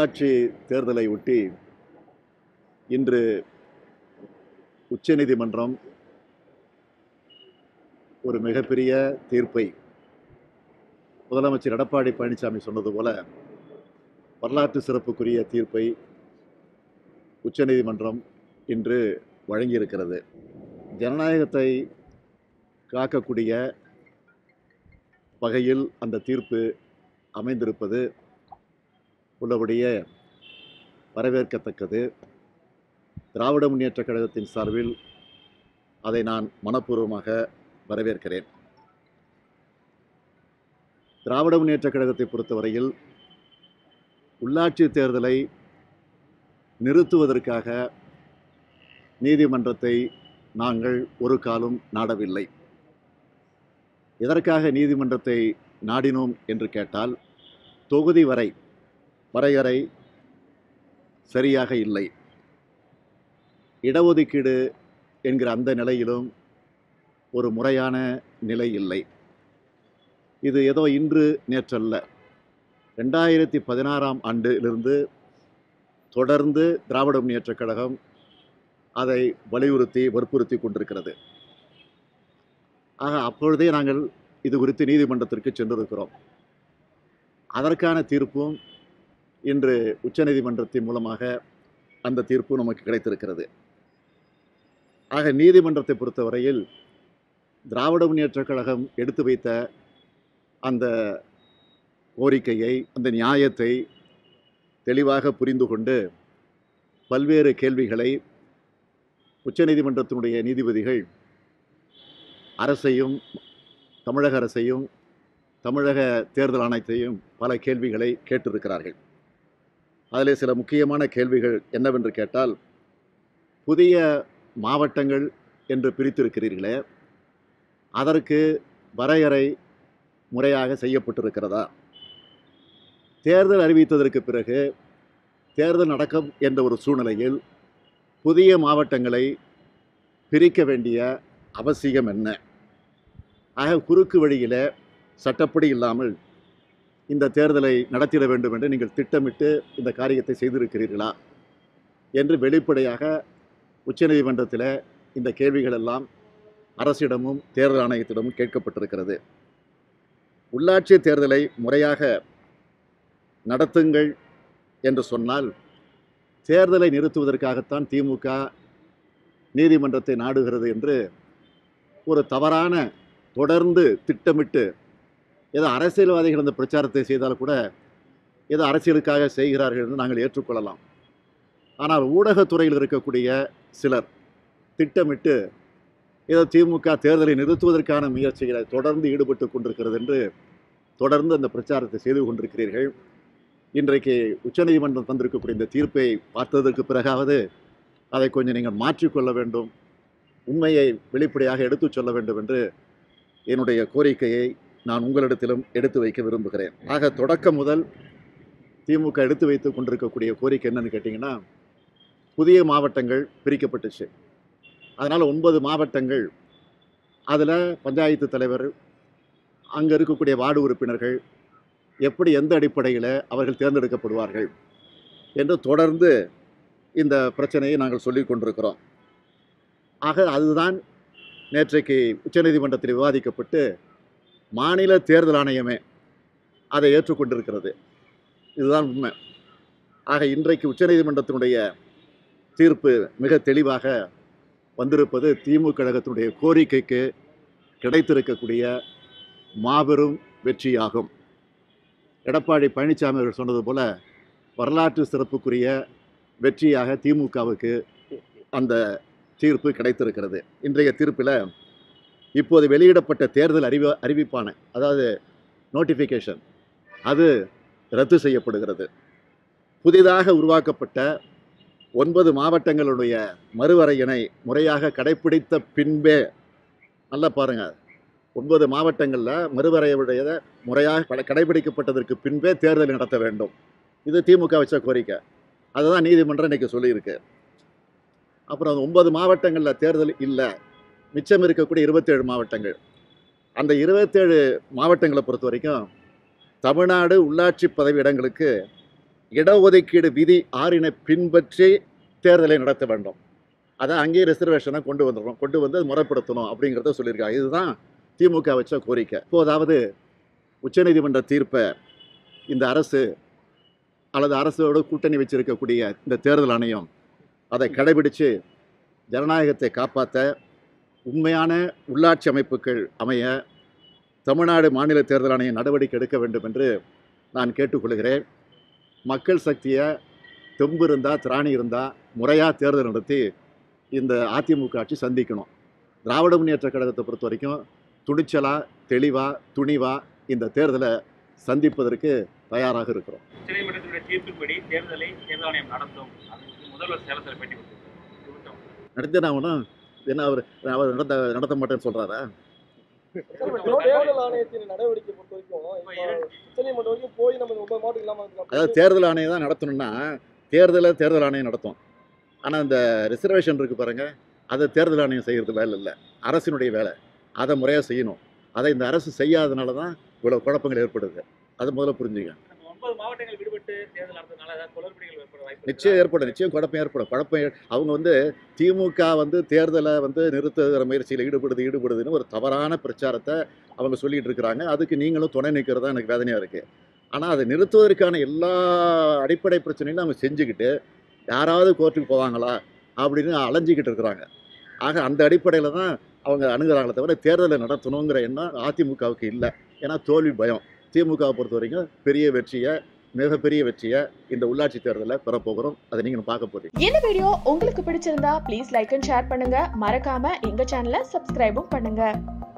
உள்ளாட்சி தேர்தலை ஒட்டி இன்று உச்சநீதிமன்றம் ஒரு மிகப்பெரிய தீர்ப்பை முதலமைச்சர் எடப்பாடி பழனிசாமி சொன்னது போல வரலாற்று சிறப்புக்குரிய தீர்ப்பை உச்சநீதிமன்றம் இன்று வழங்கியிருக்கிறது ஜனநாயகத்தை காக்கக்கூடிய வகையில் அந்த தீர்ப்பு அமைந்திருப்பது உள்ளபடியே வரவேற்கத்தக்கது திராவிட முன்னேற்றக் கழகத்தின் சார்பில் அதை நான் மனப்பூர்வமாக வரவேற்கிறேன் திராவிட முன்னேற்றக் கழகத்தை பொறுத்தவரையில் உள்ளாட்சி தேர்தலை நிறுத்துவதற்காக நீதிமன்றத்தை நாங்கள் ஒரு காலம் நாடவில்லை எதற்காக நீதிமன்றத்தை நாடினோம் என்று கேட்டால் தொகுதி வரை வரையறை சரியாக இல்லை இடஒதுக்கீடு என்கிற அந்த நிலையிலும் ஒரு முறையான நிலை இல்லை இது ஏதோ இன்று நேற்றல்ல ரெண்டாயிரத்தி பதினாறாம் ஆண்டிலிருந்து தொடர்ந்து திராவிட முன்னேற்றக் கழகம் அதை வலியுறுத்தி வற்புறுத்தி கொண்டிருக்கிறது ஆக அப்பொழுதே நாங்கள் இது குறித்து நீதிமன்றத்திற்கு சென்றிருக்கிறோம் அதற்கான தீர்ப்பும் இன்று உச்சநீதிமன்றத்தின் மூலமாக அந்த தீர்ப்பு நமக்கு கிடைத்திருக்கிறது ஆக நீதிமன்றத்தை பொறுத்தவரையில் திராவிட முன்னேற்றக் கழகம் எடுத்து வைத்த அந்த கோரிக்கையை அந்த நியாயத்தை தெளிவாக புரிந்து கொண்டு பல்வேறு கேள்விகளை உச்சநீதிமன்றத்தினுடைய நீதிபதிகள் அரசையும் தமிழக அரசையும் தமிழக தேர்தல் ஆணையத்தையும் பல கேள்விகளை கேட்டிருக்கிறார்கள் அதில் சில முக்கியமான கேள்விகள் என்னவென்று கேட்டால் புதிய மாவட்டங்கள் என்று பிரித்திருக்கிறீர்களே அதற்கு வரையறை முறையாக செய்யப்பட்டிருக்கிறதா தேர்தல் அறிவித்ததற்கு பிறகு தேர்தல் நடக்கும் என்ற ஒரு சூழ்நிலையில் புதிய மாவட்டங்களை பிரிக்க வேண்டிய அவசியம் என்ன ஆக குறுக்கு வழியில் சட்டப்படி இல்லாமல் இந்த தேர்தலை நடத்திட வேண்டும் என்று நீங்கள் திட்டமிட்டு இந்த காரியத்தை செய்திருக்கிறீர்களா என்று வெளிப்படையாக உச்சநீதிமன்றத்தில் இந்த கேள்விகள் எல்லாம் அரசிடமும் தேர்தல் ஆணையத்திடமும் கேட்கப்பட்டிருக்கிறது உள்ளாட்சி தேர்தலை முறையாக நடத்துங்கள் என்று சொன்னால் தேர்தலை நிறுத்துவதற்காகத்தான் திமுக நீதிமன்றத்தை நாடுகிறது என்று ஒரு தவறான தொடர்ந்து திட்டமிட்டு ஏதோ அரசியல்வாதிகள் அந்த பிரச்சாரத்தை செய்தால் கூட ஏதோ அரசியலுக்காக செய்கிறார்கள் என்று நாங்கள் ஏற்றுக்கொள்ளலாம் ஆனால் ஊடகத்துறையில் இருக்கக்கூடிய சிலர் திட்டமிட்டு ஏதோ திமுக தேர்தலை நிறுத்துவதற்கான முயற்சிகளை தொடர்ந்து ஈடுபட்டு கொண்டிருக்கிறது என்று தொடர்ந்து அந்த பிரச்சாரத்தை செய்து கொண்டிருக்கிறீர்கள் இன்றைக்கு உச்சநீதிமன்றம் தந்திருக்கக்கூடிய இந்த தீர்ப்பை பார்த்ததற்கு பிறகாவது அதை கொஞ்சம் நீங்கள் மாற்றிக்கொள்ள வேண்டும் உண்மையை வெளிப்படையாக எடுத்துச் சொல்ல வேண்டும் என்று என்னுடைய கோரிக்கையை நான் உங்களிடத்திலும் எடுத்து வைக்க விரும்புகிறேன் ஆக தொடக்கம் முதல் திமுக எடுத்து வைத்து கொண்டிருக்கக்கூடிய கோரிக்கை என்னன்னு கேட்டிங்கன்னா புதிய மாவட்டங்கள் பிரிக்கப்பட்டுச்சு அதனால் ஒன்பது மாவட்டங்கள் அதில் பஞ்சாயத்து தலைவர் அங்கே இருக்கக்கூடிய வார்டு உறுப்பினர்கள் எப்படி எந்த அடிப்படையில் அவர்கள் தேர்ந்தெடுக்கப்படுவார்கள் என்று தொடர்ந்து இந்த பிரச்சனையை நாங்கள் சொல்லிக் கொண்டிருக்கிறோம் ஆக அதுதான் நேற்றைக்கு உச்சநீதிமன்றத்தில் விவாதிக்கப்பட்டு மாநில தேர்தல் ஆணையமே அதை ஏற்றுக்கொண்டிருக்கிறது இதுதான் உண்மை ஆக இன்றைக்கு உச்சநீதிமன்றத்தினுடைய தீர்ப்பு மிக தெளிவாக வந்திருப்பது திமுக கழகத்தினுடைய கோரிக்கைக்கு கிடைத்திருக்கக்கூடிய மாபெரும் வெற்றியாகும் எடப்பாடி பழனிசாமி அவர்கள் சொன்னது போல வரலாற்று சிறப்புக்குரிய வெற்றியாக திமுகவுக்கு அந்த தீர்ப்பு கிடைத்திருக்கிறது இன்றைய தீர்ப்பில் இப்போது வெளியிடப்பட்ட தேர்தல் அறிவி அறிவிப்பான அதாவது நோட்டிஃபிகேஷன் அது ரத்து செய்யப்படுகிறது புதிதாக உருவாக்கப்பட்ட ஒன்பது மாவட்டங்களுடைய மறுவரையினை முறையாக கடைப்பிடித்த பின்பே நல்லா பாருங்கள் ஒன்பது மாவட்டங்களில் மறுவரையுடைய முறையாக கடை- கடைபிடிக்கப்பட்டதற்கு பின்பே தேர்தல் நடத்த வேண்டும் இது திமுக வச்ச கோரிக்கை அதுதான் நீதிமன்றம் இன்னைக்கு சொல்லியிருக்கு அப்புறம் அந்த ஒன்பது மாவட்டங்களில் தேர்தல் இல்லை மிச்சம் இருக்கக்கூடிய இருபத்தேழு மாவட்டங்கள் அந்த இருபத்தேழு மாவட்டங்களை பொறுத்த வரைக்கும் தமிழ்நாடு உள்ளாட்சி பதவி இடங்களுக்கு இடஒதுக்கீடு விதி ஆறினை பின்பற்றி தேர்தலை நடத்த வேண்டும் அதை அங்கேயே ரிசர்வேஷனை கொண்டு வந்துடணும் கொண்டு வந்து அதை முறைப்படுத்தணும் அப்படிங்கிறத சொல்லியிருக்காங்க இதுதான் திமுக வச்ச கோரிக்கை இப்போதாவது உச்சநீதிமன்ற தீர்ப்பை இந்த அரசு அல்லது அரசோடு கூட்டணி வச்சிருக்கக்கூடிய இந்த தேர்தல் ஆணையம் அதை கடைபிடித்து ஜனநாயகத்தை காப்பாற்ற உண்மையான உள்ளாட்சி அமைப்புகள் அமைய தமிழ்நாடு மாநில தேர்தல் ஆணையம் நடவடிக்கை எடுக்க வேண்டும் என்று நான் கேட்டுக்கொள்கிறேன் மக்கள் சக்தியை தெம்பு இருந்தால் திராணி இருந்தால் முறையாக தேர்தல் நடத்தி இந்த அதிமுக ஆட்சி சந்திக்கணும் திராவிட முன்னேற்ற கழகத்தை பொறுத்த வரைக்கும் துணிச்சலாக தெளிவாக துணிவாக இந்த தேர்தலை சந்திப்பதற்கு தயாராக இருக்கிறோம் உச்சநீதிமன்றத்தினுடைய தீர்ப்பின்படி தேர்தலை தேர்தல் ஆணையம் நடத்தும் அப்படின்னு முதல்வர் சேலத்தில் பேட்டி கொடுத்திருக்காரு. நடத்தி நான் ஒன்றும் என்ன அவர் அவர் நடத்த நடத்த மாட்டேன்னு சொல்கிறாரா தேர்தல் ஆணையத்தின் நடவடிக்கை பொறுத்த வரைக்கும் இப்ப இப்போ இரண்டு- உச்சநீதிமன்றம் வரைக்கும் போய் நம்ம ஒன்பது மாதம் இல்லாம இருக்கலாம். அதாவது தேர்தல் ஆணையம் தான் நடத்தணும்னா தேர்தலை தேர்தல் ஆணையம் நடத்தும் ஆனால் இந்த ரிசர்வேஷன் இருக்குது பாருங்க அதை தேர்தல் ஆணையம் செய்கிறது வேலை இல்லை அரசினுடைய வேலை அதை முறையாக செய்யணும் அதை இந்த அரசு செய்யாதனால தான் இவ்வளோ குழப்பங்கள் ஏற்படுது அதை முதல்ல புரிஞ்சுங்க நம்ம ஒன்பது மாவட்டங்கள் விடுபட்டு தேர்தல் நடத்துறதுனால ஏதாவது குளறுபடிகள் ஏற்பட வாய்ப்பு நிச்சயம் ஏற்படும் நிச்சயம் குழப்பம் ஏற்படும் குழப்பம் ஏ- அவங்க வந்து திமுக வந்து தேர்தலை வந்து நிறுத்துகிற முயற்சியில் ஈடுபடுது ஈடுபடுதுன்னு ஒரு தவறான பிரச்சாரத்தை அவங்க சொல்லிட்டு இருக்கிறாங்க அதுக்கு நீங்களும் துணை நிற்கிறது தான் எனக்கு வேதனையாக இருக்குது ஆனால் அதை நிறுத்துவதற்கான எல்லா அடிப்படை பிரச்சனையும் அவங்க செஞ்சுக்கிட்டு யாராவது கோர்ட்டுக்கு போவாங்களா அப்படின்னு அலைஞ்சிக்கிட்டு இருக்கிறாங்க ஆக அந்த அடிப்படையில் தான் அவங்க அணுகுறாங்களே தவிர தேர்தலை நடத்தணுங்கிற எண்ணம் அதிமுகவுக்கு இல்லை ஏன்னா தோல்வி பயம் திமுகவை பொறுத்த வரைக்கும் பெரிய வெற்றியை மிகப்பெரிய வெற்றியை இந்த உள்ளாட்சி தேர்தலில் பெறப்போகிறோம் அதை நீங்கள் பார்க்க போறீங்க இந்த வீடியோ உங்களுக்கு பிடிச்சிருந்தா ப்ளீஸ் லைக் அண்ட் ஷேர் பண்ணுங்க மறக்காம எங்க சேனலை சப்ஸ்கிரைபும் பண்ணுங்க